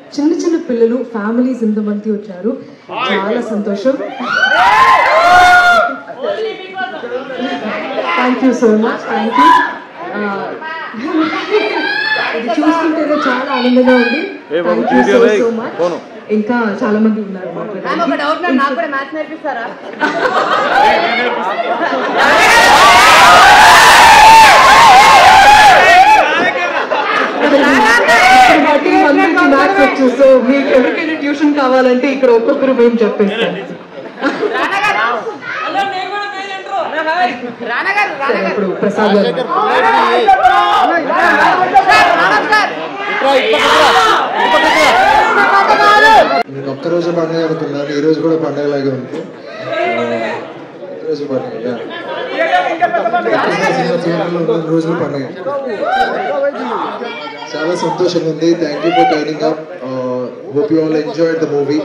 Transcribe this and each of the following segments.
చిన్న చిన్న పిల్లలు ఫ్యామిలీస్ ఇంతమంది వచ్చారు చాలా సంతోషం thank you so much thank you ఇది చూస్తుంటేనే చాలా ఆనందంగా ఉంది thank you so so much ఇంకా చాలా మంది ఉన్నారు మ్యామ్ ఒక డౌట్ మ్యామ్ నాకు కూడా మ్యాథ్స్ నేర్పిస్తారా మ్యాథ్స్ వచ్చు సో మీకు ఎవరికైనా ట్యూషన్ కావాలంటే ఇక్కడ ఒక్కొక్కరు మేము చెప్పేస్తాం రానా గారు రానా గారు రానా గారు ఇప్పుడు ప్రసాద్ గారు సార్ రానా సార్ నేను ఒక్కరోజు పండుగ అనుకున్నాను ఈ రోజు కూడా పండుగలాగే ఉంది ఆ, ఈ రోజు పండుగ థియేటర్లో ఉన్న రోజులు పండుగ చాలా సంతోషంగా ఉంది థ్యాంక్ యూ ఫర్ టైనింగ్ అప్ hope you all enjoy the movie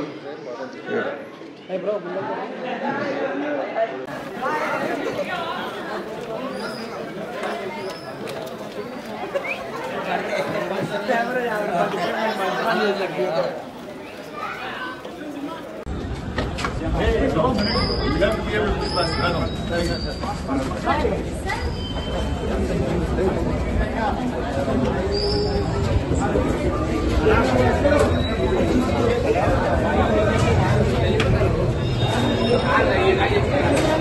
Rana